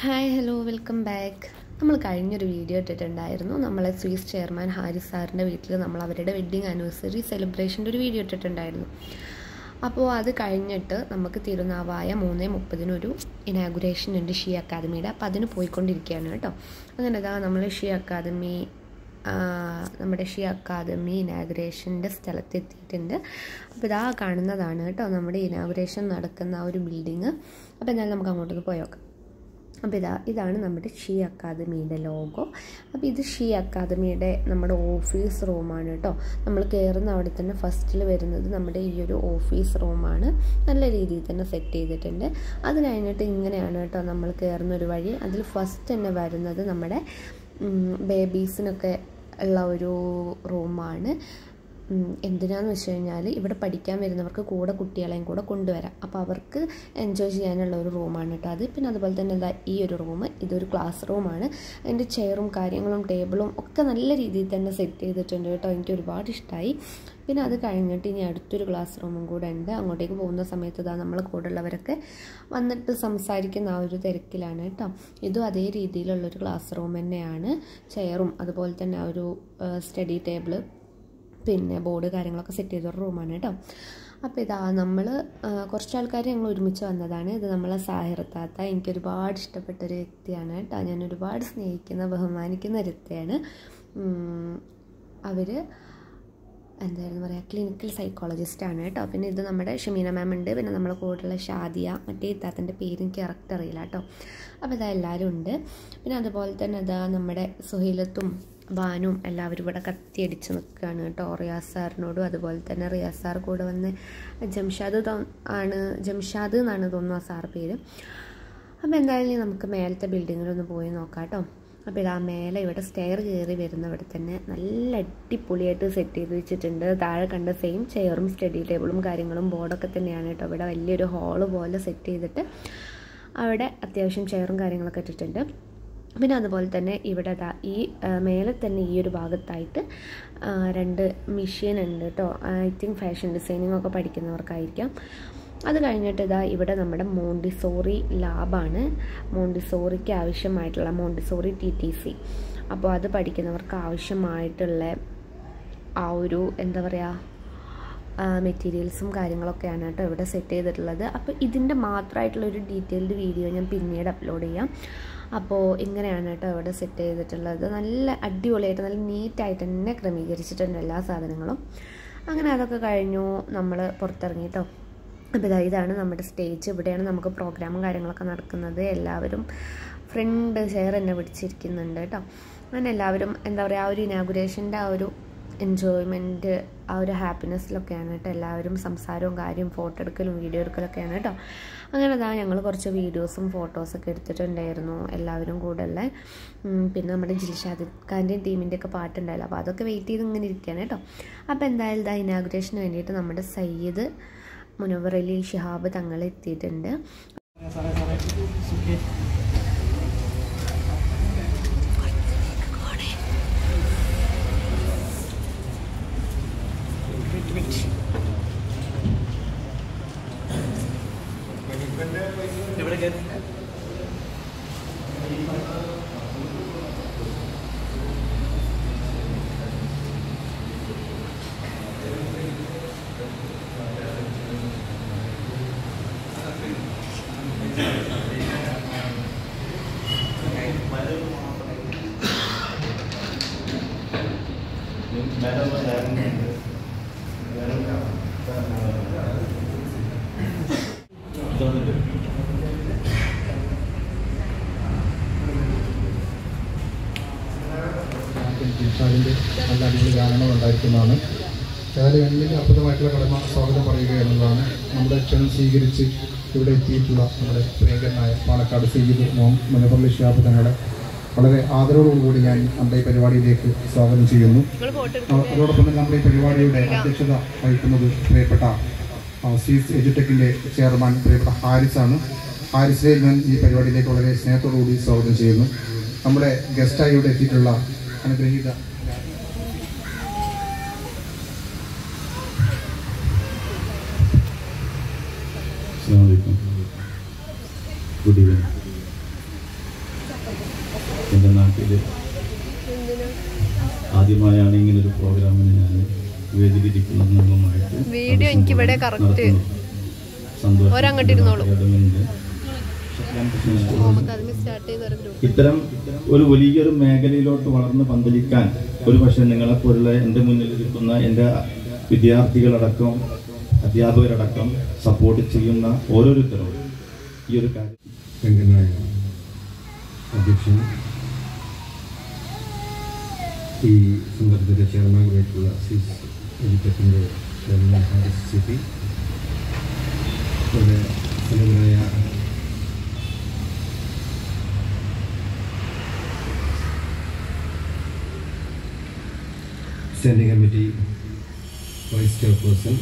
Hi hello welcome back നമ്മൾ കഴിഞ്ഞൊരു video ഇട്ടിട്ടുണ്ടായിരുന്നു നമ്മളെ സ്വീസ് ചെയർമാൻ ഹാരിസ് സാറിൻ്റെ വീട്ടിൽ നമ്മൾ അവരുടെ വെഡ്ഡിങ് ആനിവേഴ്സറി സെലിബ്രേഷൻ്റെ ഒരു വീഡിയോ ഇട്ടിട്ടുണ്ടായിരുന്നു അപ്പോൾ അത് കഴിഞ്ഞിട്ട് നമുക്ക് തിരുനാവായ മൂന്ന് മുപ്പതിനൊരു ഇനാഗുറേഷൻ ഉണ്ട് ഷീ അക്കാദമിയുടെ അപ്പോൾ അതിന് പോയിക്കൊണ്ടിരിക്കുകയാണ് കേട്ടോ അങ്ങനെ ഇതാ നമ്മൾ ഷീ അക്കാദമി നമ്മുടെ ഷീ അക്കാദമി ഇനാഗുറേഷൻ്റെ സ്ഥലത്ത് എത്തിയിട്ടുണ്ട് അപ്പോൾ ഇതാ കാണുന്നതാണ് കേട്ടോ നമ്മുടെ ഇനാഗുറേഷൻ നടക്കുന്ന ആ ഒരു ബിൽഡിങ് അപ്പോൾ എന്നാലും നമുക്ക് അങ്ങോട്ടേക്ക് പോയോക്കാം അപ്പോൾ ഇതാ ഇതാണ് നമ്മുടെ ഷീ അക്കാദമിയുടെ ലോഗോ അപ്പോൾ ഇത് ഷീ അക്കാദമിയുടെ നമ്മുടെ ഓഫീസ് റൂമാണ് കേട്ടോ നമ്മൾ കയറുന്ന അവിടെ തന്നെ ഫസ്റ്റിൽ വരുന്നത് നമ്മുടെ ഈ ഒരു ഓഫീസ് റൂമാണ് നല്ല രീതിയിൽ തന്നെ സെറ്റ് ചെയ്തിട്ടുണ്ട് അത് കഴിഞ്ഞിട്ട് ഇങ്ങനെയാണ് കേട്ടോ നമ്മൾ കയറുന്ന ഒരു വഴി അതിൽ ഫസ്റ്റ് തന്നെ വരുന്നത് നമ്മുടെ ബേബീസിനൊക്കെ ഉള്ള ഒരു റൂമാണ് എന്തിനാന്ന് വെച്ച് കഴിഞ്ഞാൽ ഇവിടെ പഠിക്കാൻ വരുന്നവർക്ക് കൂടെ കുട്ടികളെയും കൂടെ കൊണ്ടുവരാം അപ്പോൾ അവർക്ക് എൻജോയ് ചെയ്യാനുള്ള ഒരു റൂമാണ് കേട്ടോ അത് പിന്നെ അതുപോലെ തന്നെ എന്താ ഈ ഒരു റൂം ഇതൊരു ക്ലാസ് റൂമാണ് അതിൻ്റെ ചെയറും കാര്യങ്ങളും ടേബിളും ഒക്കെ നല്ല രീതിയിൽ തന്നെ സെറ്റ് ചെയ്തിട്ടുണ്ട് കേട്ടോ എനിക്ക് ഒരുപാട് ഇഷ്ടമായി പിന്നെ അത് കഴിഞ്ഞിട്ട് ഇനി അടുത്തൊരു ക്ലാസ് റൂമും കൂടെ ഉണ്ട് അങ്ങോട്ടേക്ക് പോകുന്ന സമയത്ത് ഇതാ നമ്മൾ കൂടെ ഉള്ളവരൊക്കെ വന്നിട്ട് സംസാരിക്കുന്ന ആ ഒരു തിരക്കിലാണ് കേട്ടോ ഇതും അതേ രീതിയിലുള്ളൊരു ക്ലാസ് റൂം തന്നെയാണ് ചെയറും അതുപോലെ തന്നെ ആ ഒരു സ്റ്റഡി ടേബിള് പിന്നെ ബോർഡ് കാര്യങ്ങളൊക്കെ സെറ്റ് ചെയ്തൊരു റൂമാണ് കേട്ടോ അപ്പോൾ ഇതാ നമ്മൾ കുറച്ച് ആൾക്കാർ ഞങ്ങൾ ഒരുമിച്ച് വന്നതാണ് ഇത് നമ്മളെ സാഹിറത്താത്ത എനിക്ക് ഒരുപാട് ഇഷ്ടപ്പെട്ട ഒരു വ്യക്തിയാണ് കേട്ടോ ഞാൻ ഒരുപാട് സ്നേഹിക്കുന്ന ബഹുമാനിക്കുന്ന ഒരു വ്യക്തിയാണ് അവർ എന്തായിരുന്നു പറയുക ക്ലിനിക്കൽ സൈക്കോളജിസ്റ്റാണ് കേട്ടോ പിന്നെ ഇത് നമ്മുടെ ഷമീന മാം ഉണ്ട് പിന്നെ നമ്മളെ കൂടെയുള്ള ഷാദിയ മറ്റേ ഇത്താത്തൻ്റെ പേര് എനിക്ക് കറക്റ്റ് അറിയില്ല കേട്ടോ അപ്പോൾ ഇതാ എല്ലാവരും ഉണ്ട് പിന്നെ അതുപോലെ തന്നെ അതാ നമ്മുടെ സുഹൈലത്തും ബാനും എല്ലാവരും ഇവിടെ കത്തിയടിച്ച് നിൽക്കുകയാണ് കേട്ടോ റിയാസ് സാറിനോടും അതുപോലെ തന്നെ റിയാസ് സാർ കൂടെ വന്ന് ജംഷാദ് ആണ് ജംഷാദ് എന്നാണ് തോന്നുന്നു ആ സാർ പേര് അപ്പോൾ എന്തായാലും നമുക്ക് മേലത്തെ ബിൽഡിങ്ങിലൊന്ന് പോയി നോക്കാം കേട്ടോ അപ്പോൾ ഇതാ മേലെ ഇവിടെ സ്റ്റെയർ കയറി വരുന്ന ഇവിടെ തന്നെ നല്ല അടിപൊളിയായിട്ട് സെറ്റ് ചെയ്ത് വെച്ചിട്ടുണ്ട് താഴെ കണ്ട സെയിം ചെയറും സ്റ്റഡി ടേബിളും കാര്യങ്ങളും ബോർഡൊക്കെ തന്നെയാണ് കേട്ടോ ഇവിടെ വലിയൊരു ഹാള് പോലെ സെറ്റ് ചെയ്തിട്ട് അവിടെ അത്യാവശ്യം ചെയറും കാര്യങ്ങളൊക്കെ ഇട്ടിട്ടുണ്ട് പിന്നെ അതുപോലെ തന്നെ ഇവിടെ ഈ മേലെ തന്നെ ഈ ഒരു ഭാഗത്തായിട്ട് രണ്ട് മെഷീൻ ഉണ്ട് കേട്ടോ ഐ തിങ്ക് ഫാഷൻ ഡിസൈനിങ് ഒക്കെ പഠിക്കുന്നവർക്കായിരിക്കാം അത് കഴിഞ്ഞിട്ട് ഇതാ ഇവിടെ നമ്മുടെ മോണ്ടിസോറി ലാബാണ് മോണ്ടിസോറിക്ക് ആവശ്യമായിട്ടുള്ള മോണ്ടിസോറി ടി ടി സി അപ്പോൾ അത് പഠിക്കുന്നവർക്ക് ആവശ്യമായിട്ടുള്ള ആ ഒരു എന്താ പറയുക മെറ്റീരിയൽസും കാര്യങ്ങളൊക്കെയാണ് കേട്ടോ ഇവിടെ സെറ്റ് ചെയ്തിട്ടുള്ളത് അപ്പോൾ ഇതിൻ്റെ മാത്രമായിട്ടുള്ള ഒരു ഡീറ്റെയിൽഡ് വീഡിയോ ഞാൻ പിന്നീട് അപ്ലോഡ് ചെയ്യാം അപ്പോൾ ഇങ്ങനെയാണ് കേട്ടോ ഇവിടെ സെറ്റ് ചെയ്തിട്ടുള്ളത് നല്ല അടിപൊളിയായിട്ട് നല്ല നീറ്റായിട്ട് തന്നെ ക്രമീകരിച്ചിട്ടുണ്ട് എല്ലാ സാധനങ്ങളും അങ്ങനെ അതൊക്കെ കഴിഞ്ഞു നമ്മൾ പുറത്തിറങ്ങി കേട്ടോ അപ്പോൾ ഇതാ ഇതാണ് നമ്മുടെ സ്റ്റേജ് ഇവിടെയാണ് നമുക്ക് പ്രോഗ്രാമും കാര്യങ്ങളൊക്കെ നടക്കുന്നത് എല്ലാവരും ഫ്രണ്ട് ചെയർ എന്നെ പിടിച്ചിരിക്കുന്നുണ്ട് കേട്ടോ അങ്ങനെ എല്ലാവരും എന്താ പറയുക ആ ഒരു ഇനാഗുറേഷൻ്റെ ആ ഒരു എൻജോയ്മെൻറ്റ് ആ ഒരു ഹാപ്പിനെസ്സിലൊക്കെയാണ് കേട്ടോ എല്ലാവരും സംസാരവും കാര്യം ഫോട്ടോ എടുക്കലും വീഡിയോ എടുക്കലൊക്കെയാണ് കേട്ടോ അങ്ങനെ അതാ ഞങ്ങൾ കുറച്ച് വീഡിയോസും ഫോട്ടോസൊക്കെ എടുത്തിട്ടുണ്ടായിരുന്നു എല്ലാവരും കൂടെ ഉള്ള പിന്നെ നമ്മുടെ ജിൽഷാദ് ഖാൻ്റെയും ടീമിൻ്റെ ഒക്കെ പാട്ടുണ്ടായല്ലോ അപ്പോൾ അതൊക്കെ വെയിറ്റ് ചെയ്ത് ഇങ്ങനെ ഇരിക്കുകയാണ് കേട്ടോ അപ്പോൾ എന്തായാലും ഇതാ ഇനാഗുറേഷന് വേണ്ടിയിട്ട് നമ്മുടെ സയ്യിദ് മുനവർ അലി ഷിഹാബ് തങ്ങൾ എത്തിയിട്ടുണ്ട് ജിംഷാദിൻ്റെ നല്ല അടിപൊളി ഗാനങ്ങൾ ഉണ്ടായിരിക്കുന്നതാണ് ഏതായാലും എന്നിൻ്റെ അത്ഭുതമായിട്ടുള്ള കടമ സ്വാഗതം പറയുക എന്നുള്ളതാണ് നമ്മുടെ ക്ഷണം സ്വീകരിച്ച് ഇവിടെ എത്തിയിട്ടുള്ള നമ്മുടെ പ്രിയങ്കരനായ പാലക്കാട് സയ്യിദ് മുനപ്പള്ളി ഷിയാബ് തങ്ങളെ വളരെ ആദരവോടുകൂടി ഞാൻ നമ്മുടെ ഈ പരിപാടിയിലേക്ക് സ്വാഗതം ചെയ്യുന്നു അതോടൊപ്പം തന്നെ നമ്മുടെ ഈ പരിപാടിയുടെ അധ്യക്ഷത വഹിക്കുന്നത് പ്രിയപ്പെട്ട സീസ് എജുടെക്കിൻ്റെ ചെയർമാൻ പ്രിയപ്പെട്ട ഹാരിസാണ് ഹാരിസിനെ ഞാൻ ഈ പരിപാടിയിലേക്ക് വളരെ സ്നേഹത്തോടുകൂടി സ്വാഗതം ചെയ്യുന്നു നമ്മുടെ ഗസ്റ്റായി ഇവിടെ എത്തിയിട്ടുള്ള അനുഗ്രഹീത അസ്സാം വലൈക്കും ഗുഡ് ഈവനിങ് എൻ്റെ നാട്ടിൽ ആദ്യമായാണ് ഇങ്ങനെ ഒരു പ്രോഗ്രാമിന് ഞാൻ വേദിയിലിരിക്കുന്നത് നിങ്ങളുമായിട്ട് വീഡിയോ എനിക്ക് ഇവിടെ correct. നടത്തുന്നു. സന്തോഷം ഒരങ്ങോട്ട് ഇരുന്നോളൂ. ഇടമുണ്ട്. ശക്തൻ കൃഷ്ണ സ്കൂളിൽ നമുക്ക് അതിന് സ്റ്റാർട്ട് ചെയ്ത ഒരു ഗ്രൂപ്പ് ഇത്തരം ഒരു വലിയൊരു മേഖലയിലോട്ട് വളർന്ന് പന്തലിക്കാൻ ഒരു പക്ഷേ നിങ്ങളെപ്പോലുള്ള എൻ്റെ മുന്നിൽ ഇരിക്കുന്ന എൻ്റെ വിദ്യാർത്ഥികളടക്കം അധ്യാപകരടക്കം സപ്പോർട്ട് ചെയ്യുന്ന ഓരോരുത്തരും ഈ ഒരു കാര്യം രംഗനായ അധ്യക്ഷൻ ഈ സംഘത്തിൻ്റെ ചെയർമാനായിട്ടുള്ള സിസ് എഡിറ്റത്തിൻ്റെ ചെയർമാൻ ഹാരിസ് സി പി അതുപോലെ സന്നദ്ധനായ standing committee vice chairperson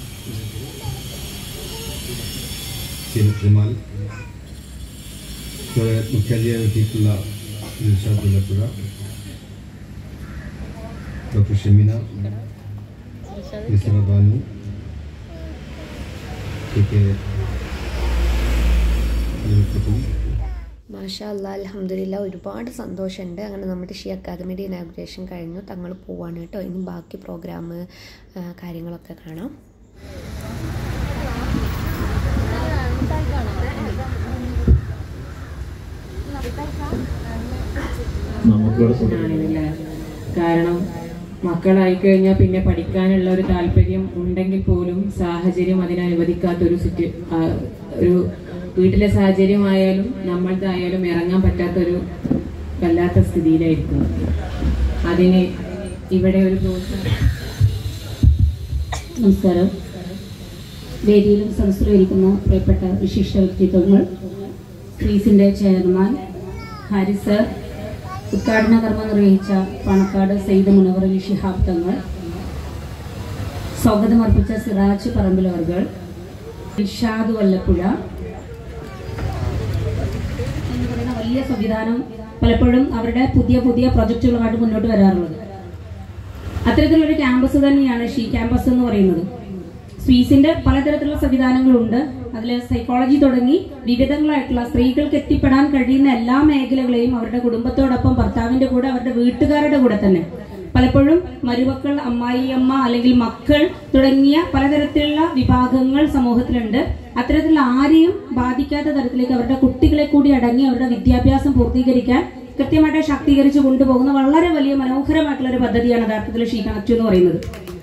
Zeenath Jamal ഇവിടെ മുഖ്യാതിഥിയായി എത്തിയിട്ടുള്ള Dilshad Mullappuzha doctor Shemina Nisara Banu K K അലിമുത്തക്കും മാഷാ അല്ലാ അലഹമില്ല ഒരുപാട് സന്തോഷമുണ്ട് അങ്ങനെ നമ്മുടെ ഷി അക്കാദമിയുടെ ഇനാഗുറേഷൻ കഴിഞ്ഞു തങ്ങൾ പോവാണ് കേട്ടോ ഇനി ബാക്കി പ്രോഗ്രാം കാര്യങ്ങളൊക്കെ കാണാം നമുക്കിവിടെ ആണെന്നില്ല കാരണം മക്കളായി കഴിഞ്ഞാൽ പിന്നെ പഠിക്കാനുള്ള ഒരു താല്പര്യം ഉണ്ടെങ്കിൽ പോലും സാഹചര്യം അതിനെ അനുവദിക്കാത്തൊരു സിറ്റു ആ, ഒരു വീട്ടിലെ സാഹചര്യമായാലും നമ്മൾതായാലും ഇറങ്ങാൻ പറ്റാത്തൊരു വല്ലാത്ത സ്ഥിതിയിലായിരിക്കും അതിന് ഇവിടെ ഒരു പ്രോത്സാഹനം നമസ്കാരം വേദിയിലും സംസ്കൃതിക്കുന്ന പ്രിയപ്പെട്ട വിശിഷ്ട വ്യക്തിത്വങ്ങൾ ക്രീസിന്റെ ചെയർമാൻ ഹാരിസ് സർ ഉദ്ഘാടന കർമ്മം നിർവഹിച്ച പണക്കാട് സെയ്ദ് മുനവർ അലി ശിഹാബ് തങ്ങൾ സ്വാഗതമർപ്പിച്ച സിറാജ് പറമ്പിലവർകൾ ഇഷാദ് വല്ലപ്പുഴ എന്ന് പറയുന്ന വലിയ സംവിധാനം പലപ്പോഴും അവരുടെ പുതിയ പുതിയ പ്രൊജക്റ്റുകളുമായിട്ട് മുന്നോട്ട് വരാറുള്ളത് അത്തരത്തിലൊരു ക്യാമ്പസ് തന്നെയാണ് ഷീ ക്യാമ്പസ് എന്ന് പറയുന്നത് സ്വീസിന്റെ പലതരത്തിലുള്ള സംവിധാനങ്ങളുണ്ട് അതിൽ സൈക്കോളജി തുടങ്ങി വിവിധങ്ങളായിട്ടുള്ള സ്ത്രീകൾക്ക് എത്തിപ്പെടാൻ കഴിയുന്ന എല്ലാ മേഖലകളെയും അവരുടെ കുടുംബത്തോടൊപ്പം ഭർത്താവിന്റെ കൂടെ അവരുടെ വീട്ടുകാരുടെ കൂടെ തന്നെ പലപ്പോഴും മരുമക്കൾ അമ്മായിയമ്മ അല്ലെങ്കിൽ മക്കൾ തുടങ്ങിയ പലതരത്തിലുള്ള വിഭാഗങ്ങൾ സമൂഹത്തിലുണ്ട് അത്തരത്തിലുള്ള ആരെയും ബാധിക്കാത്ത തരത്തിലേക്ക് അവരുടെ കുട്ടികളെ കൂടി അടങ്ങി അവരുടെ വിദ്യാഭ്യാസം പൂർത്തീകരിക്കാൻ കൃത്യമായിട്ട് ശാക്തീകരിച്ച് കൊണ്ടുപോകുന്ന വളരെ വലിയ മനോഹരമായിട്ടുള്ള ഒരു പദ്ധതിയാണ് യഥാർത്ഥത്തിൽ ഷീ കണക്ട് എന്ന് പറയുന്നത്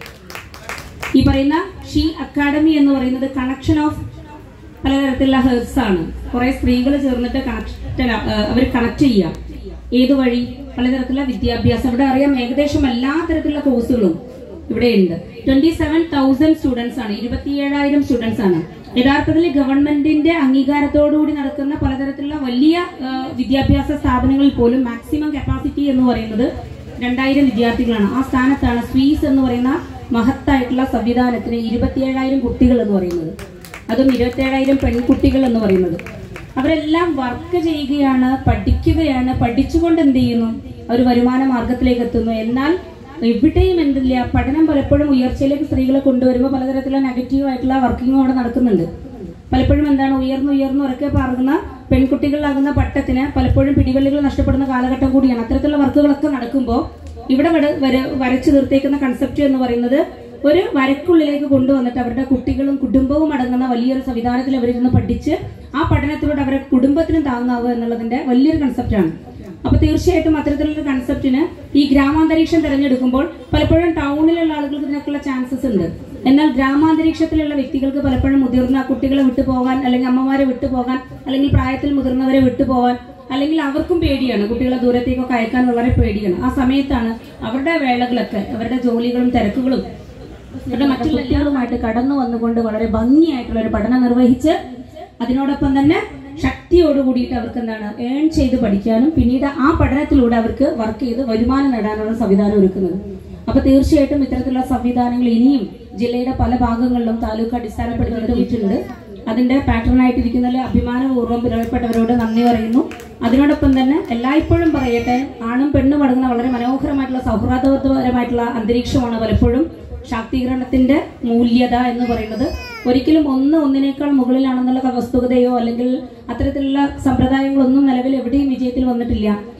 ഈ പറയുന്ന ഷീ അക്കാഡമി എന്ന് പറയുന്നത് കണക്ഷൻ ഓഫ് പലതരത്തിലുള്ള ഹെർബ്സ് ആണ് കുറെ സ്ത്രീകൾ ചേർന്നിട്ട് കണക്ട് അവർ കണക്ട് ചെയ്യാം ഏത് വഴി പലതരത്തിലുള്ള വിദ്യാഭ്യാസം ഇവിടെ അറിയാം ഏകദേശം എല്ലാ തരത്തിലുള്ള കോഴ്സുകളും ഇവിടെ ഉണ്ട് ട്വന്റി സെവൻ തൗസൻഡ് സ്റ്റുഡൻസ് ആണ് ഇരുപത്തിയേഴായിരം സ്റ്റുഡൻസ് ആണ് യഥാർത്ഥത്തിൽ ഗവൺമെന്റിന്റെ അംഗീകാരത്തോടുകൂടി നടക്കുന്ന പലതരത്തിലുള്ള വലിയ ആ, വിദ്യാഭ്യാസ സ്ഥാപനങ്ങളിൽ പോലും മാക്സിമം കപ്പാസിറ്റി എന്ന് പറയുന്നത് രണ്ടായിരം വിദ്യാർത്ഥികളാണ് ആ സ്ഥാനത്താണ് സ്വീസ് എന്ന് പറയുന്ന മഹത്തായിട്ടുള്ള സംവിധാനത്തിന് ഇരുപത്തിയേഴായിരം കുട്ടികൾ എന്ന് പറയുന്നത് അതും ഇരുപത്തിയേഴായിരം പെൺകുട്ടികൾ എന്ന് പറയുന്നത് അവരെല്ലാം വർക്ക് ചെയ്യുകയാണ് പഠിക്കുകയാണ് പഠിച്ചുകൊണ്ട് എന്ത് ചെയ്യുന്നു ഒരു വരുമാന മാർഗത്തിലേക്ക് എത്തുന്നു എന്നാൽ എവിടെയും എന്തില്ല പഠനം പലപ്പോഴും ഉയർച്ചയിലേക്ക് സ്ത്രീകളെ കൊണ്ടുവരുമ്പോൾ പലതരത്തിലുള്ള നെഗറ്റീവ് ആയിട്ടുള്ള വർക്കിംഗ് അവിടെ നടക്കുന്നുണ്ട് പലപ്പോഴും എന്താണ് ഉയർന്നു ഉയർന്നു ഉറക്കെ പറയുന്ന പെൺകുട്ടികളിലാകുന്ന പട്ടത്തിന് പലപ്പോഴും പിടിവള്ളികൾ നഷ്ടപ്പെടുന്ന കാലഘട്ടം കൂടിയാണ് അത്തരത്തിലുള്ള വർക്കുകളൊക്കെ നടക്കുമ്പോൾ ഇവിടെ വര- വര- വരച്ചു തീർത്തേക്കുന്ന കൺസെപ്റ്റ് എന്ന് പറയുന്നത് ഒരു വരക്കുള്ളിലേക്ക് കൊണ്ടുവന്നിട്ട് അവരുടെ കുട്ടികളും കുടുംബവും അടങ്ങുന്ന വലിയൊരു സംവിധാനത്തിൽ അവരിരുന്ന് പഠിച്ച് ആ പഠനത്തിലൂടെ അവരുടെ കുടുംബത്തിനും താങ്ങാവുക എന്നുള്ളതിന്റെ വലിയൊരു കൺസെപ്റ്റാണ് അപ്പൊ തീർച്ചയായിട്ടും അത്തരത്തിലുള്ള കൺസെപ്റ്റിന് ഈ ഗ്രാമാന്തരീക്ഷം തിരഞ്ഞെടുക്കുമ്പോൾ പലപ്പോഴും ടൗണിലുള്ള ആളുകൾക്ക് ഇതിനൊക്കെയുള്ള ചാൻസസ് ഉണ്ട് എന്നാൽ ഗ്രാമാന്തരീക്ഷത്തിലുള്ള വ്യക്തികൾക്ക് പലപ്പോഴും മുതിർന്ന കുട്ടികളെ വിട്ടുപോകാൻ അല്ലെങ്കിൽ അമ്മമാരെ വിട്ടുപോകാൻ അല്ലെങ്കിൽ പ്രായത്തിൽ മുതിർന്നവരെ വിട്ടുപോകാൻ അല്ലെങ്കിൽ അവർക്കും പേടിയാണ് കുട്ടികളെ ദൂരത്തേക്കൊക്കെ അയക്കാൻ വളരെ പേടിയാണ് ആ സമയത്താണ് അവരുടെ വേളകളൊക്കെ അവരുടെ ജോലികളും തിരക്കുകളും അവരുടെ മറ്റുള്ള കുട്ടികളുമായിട്ട് കടന്നു വന്നുകൊണ്ട് വളരെ ഭംഗിയായിട്ടുള്ള ഒരു പഠനം നിർവഹിച്ച് അതിനോടൊപ്പം തന്നെ ശക്തിയോട് കൂടിയിട്ട് അവർക്ക് എന്താണ് ഏൺ ചെയ്ത് പഠിക്കാനും പിന്നീട് ആ പഠനത്തിലൂടെ അവർക്ക് വർക്ക് ചെയ്ത് വരുമാനം നേടാനുള്ള സംവിധാനം ഒരുക്കുന്നത് അപ്പൊ തീർച്ചയായിട്ടും ഇത്തരത്തിലുള്ള സംവിധാനങ്ങൾ ഇനിയും ജില്ലയുടെ പല ഭാഗങ്ങളിലും താലൂക്ക് അടിസ്ഥാനപ്പെടുത്തിയിട്ടുണ്ട് അതിന്റെ പാറ്റേൺ ആയിട്ടിരിക്കുന്നതിൽ അഭിമാനപൂർവ്വം പിറവപ്പെട്ടവരോട് നന്ദി പറയുന്നു അതിനോടൊപ്പം തന്നെ എല്ലായ്പ്പോഴും പറയട്ടെ ആണും പെണ്ണും അടങ്ങുന്ന വളരെ മനോഹരമായിട്ടുള്ള സൗഹൃദപരമായിട്ടുള്ള അന്തരീക്ഷമാണ് പലപ്പോഴും ശാക്തീകരണത്തിന്റെ മൂല്യത എന്ന് പറയുന്നത് ഒരിക്കലും ഒന്ന് ഒന്നിനേക്കാൾ മുകളിലാണെന്നുള്ള വസ്തുതയോ അല്ലെങ്കിൽ അത്തരത്തിലുള്ള സമ്പ്രദായങ്ങളൊന്നും നിലവിൽ എവിടെയും വിജയത്തിൽ വന്നിട്ടില്ല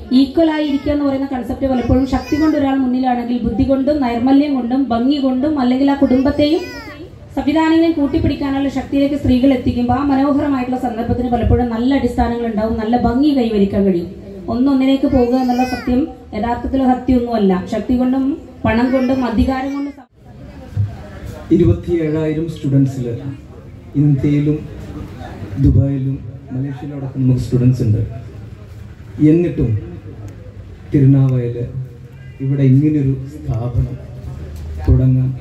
ഈക്വൽ ആയി ഇരിക്കുക എന്ന് പറയുന്ന കൺസെപ്റ്റ് പലപ്പോഴും ശക്തി കൊണ്ട് ഒരാൾ മുന്നിലാണെങ്കിൽ ബുദ്ധി കൊണ്ടും നൈർമല്യം കൊണ്ടും ഭംഗി കൊണ്ടും അല്ലെങ്കിൽ ആ കുടുംബത്തെയും സംവിധാനങ്ങളെയും കൂട്ടിപ്പിടിക്കാനുള്ള ശക്തിയിലേക്ക് സ്ത്രീകൾ എത്തിക്കുമ്പോൾ ആ മനോഹരമായിട്ടുള്ള സന്ദർഭത്തിന് പലപ്പോഴും നല്ല അടിസ്ഥാനങ്ങൾ ഉണ്ടാവും നല്ല ഭംഗി കൈവരിക്കാൻ കഴിയും ഒന്നൊന്നിലേക്ക് പോകുക എന്നുള്ള സത്യം യഥാർത്ഥത്തിൽ സത്യമൊന്നുമല്ല ശക്തി കൊണ്ടും പണം കൊണ്ടും അധികാരം കൊണ്ടും സം- ഇരുപത്തിയേഴായിരം സ്റ്റുഡൻസിൽ ഇന്ത്യയിലും ദുബായിലും മലേഷ്യയിലും അടക്കം നമുക്ക് സ്റ്റുഡൻസ് ഉണ്ട് എന്നിട്ടും തിരുനാവായയിൽ ഇവിടെ ഇങ്ങനൊരു സ്ഥാപനം തുടങ്ങാൻ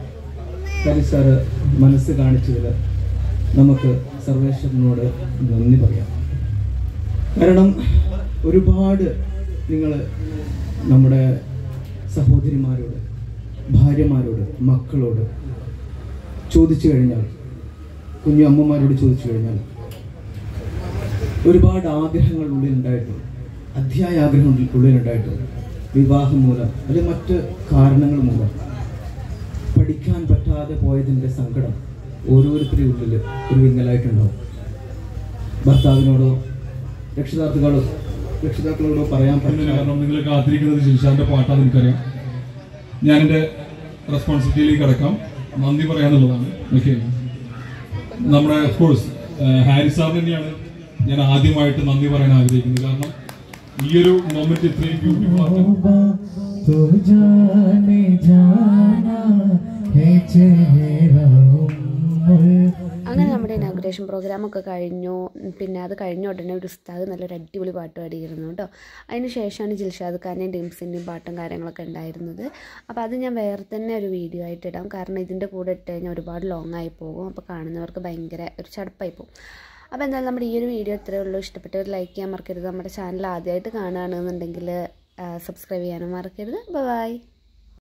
സാറ് മനസ്സ് കാണിച്ചതിൽ നമുക്ക് സർവേശ്വരനോട് നന്ദി പറയാം കാരണം ഒരുപാട് നിങ്ങൾ നമ്മുടെ സഹോദരിമാരോട് ഭാര്യമാരോട് മക്കളോട് ചോദിച്ചു കഴിഞ്ഞാൽ കുഞ്ഞു അമ്മമാരോട് ചോദിച്ചു കഴിഞ്ഞാൽ ഒരുപാട് ആഗ്രഹങ്ങൾ ഉള്ളിലുണ്ടായിട്ടുണ്ട് അധ്യായ ആഗ്രഹം ഉള്ളിലുണ്ടായിട്ടുണ്ട് വിവാഹം മൂലം അല്ലെങ്കിൽ മറ്റ് കാരണങ്ങൾ മൂലം പഠിക്കാൻ പറ്റാതെ പോയതിൻ്റെ സങ്കടം ഓരോരുത്തരുടെ ഉള്ളിൽ ഒരു വിങ്ങലായിട്ടുണ്ടാവും ഭർത്താവിനോടോ രക്ഷിതാക്കളോടോ രക്ഷിതാക്കളോടോ പറയാൻ ഇന്നില്ല. പറ്റില്ല കാരണം നിങ്ങൾ കാത്തിരിക്കുന്നത് ജിൽഷാന്റെ പാട്ടാന്ന് എനിക്കറിയാം ഞാൻ എൻ്റെ റെസ്പോൺസിബിലിറ്റിയിലേക്ക് കിടക്കാം നന്ദി പറയാന്നുള്ളതാണ് ഓക്കെ നമ്മുടെ കോഴ്സ് ഹാരി സാർ തന്നെയാണ് ഞാൻ ആദ്യമായിട്ട് നന്ദി പറയാൻ ആഗ്രഹിക്കുന്നത് കാരണം ഈ ഒരു മൊമെന്റ് ഇത്രയും ബ്യൂട്ടിഫുൾ ആക്കാൻ तो जाने जाना है चेहरा उम्र അങ്ങനെ നമ്മുടെ ഇനാഗുറേഷൻ പ്രോഗ്രാമൊക്കെ കഴിഞ്ഞു പിന്നെ അത് കഴിഞ്ഞ ഉടനെ ഒരു ഉസ്താദ് നല്ലൊരു അടിപൊളി പാട്ട് പാടിയിരുന്നു കേട്ടോ അതിന് ശേഷമാണ് ജിൽഷാദ് ഖാൻ്റെയും ഡിംസിൻ്റെയും പാട്ടും കാര്യങ്ങളൊക്കെ ഉണ്ടായിരുന്നത് അപ്പോൾ അത് ഞാൻ വേറെ തന്നെ ഒരു വീഡിയോ ആയിട്ട് ഇടാം കാരണം ഇതിൻ്റെ കൂടെ ഇട്ട് കഴിഞ്ഞാൽ ഒരുപാട് ലോങ് ആയി പോകും അപ്പോൾ കാണുന്നവർക്ക് ഭയങ്കര ഒരു ചടപ്പായി പോകും അപ്പോൾ എന്തായാലും നമ്മുടെ ഈ ഒരു വീഡിയോ ഇത്രയേ ഉള്ളൂ ഇഷ്ടപ്പെട്ടവർ ലൈക്ക് ചെയ്യാൻ മറക്കരുത് നമ്മുടെ ചാനൽ ആദ്യമായിട്ട് കാണുകയാണെന്നുണ്ടെങ്കിൽ സബ്സ്ക്രൈബ് ചെയ്യാനും മറക്കരുത് ബൈ